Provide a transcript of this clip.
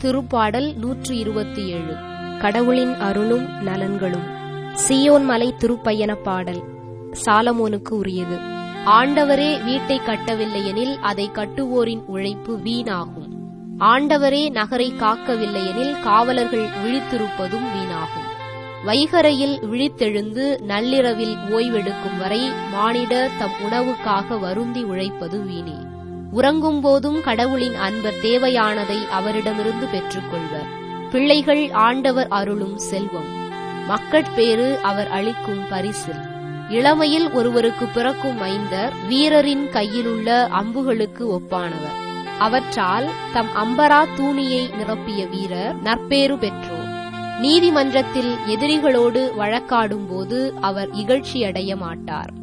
திருப்பாடல் நூற்று இருபத்தி ஏழு கடவுளின் அருளும் நலன்களும் சியோன் மலை திருப்பயண பாடல் சாலமோனுக்கு உரியது ஆண்டவரே வீட்டை கட்டவில்லையெனில் அதை கட்டுவோரின் உழைப்பு வீணாகும் ஆண்டவரே நகரை காக்கவில்லையெனில் காவலர்கள் விழித்திருப்பதும் வீணாகும் வைகரையில் விழித்தெழுந்து நள்ளிரவில் ஓய்வெடுக்கும் வரை மானிடர் தம் உணவுக்காக வருந்தி உழைப்பது வீணே உறங்கும் போதும் கடவுளின் அன்பர் தேவையானதை அவரிடமிருந்து பெற்றுக்கொள்வர் பிள்ளைகள் ஆண்டவர் அருளும் செல்வம் மக்கட்பேறு அவர் அளிக்கும் பரிசில் இளமையில் ஒருவருக்கு பிறக்கும் மைந்தர் வீரரின் கையிலுள்ள அம்புகளுக்கு ஒப்பானவர் அவற்றால் தம் அம்பரா தூணியை நிரப்பிய வீரர் நற்பேறு பெற்றோர் நீதிமன்றத்தில் எதிரிகளோடு வழக்காடும் போது அவர் இகழ்ச்சியடைய மாட்டார்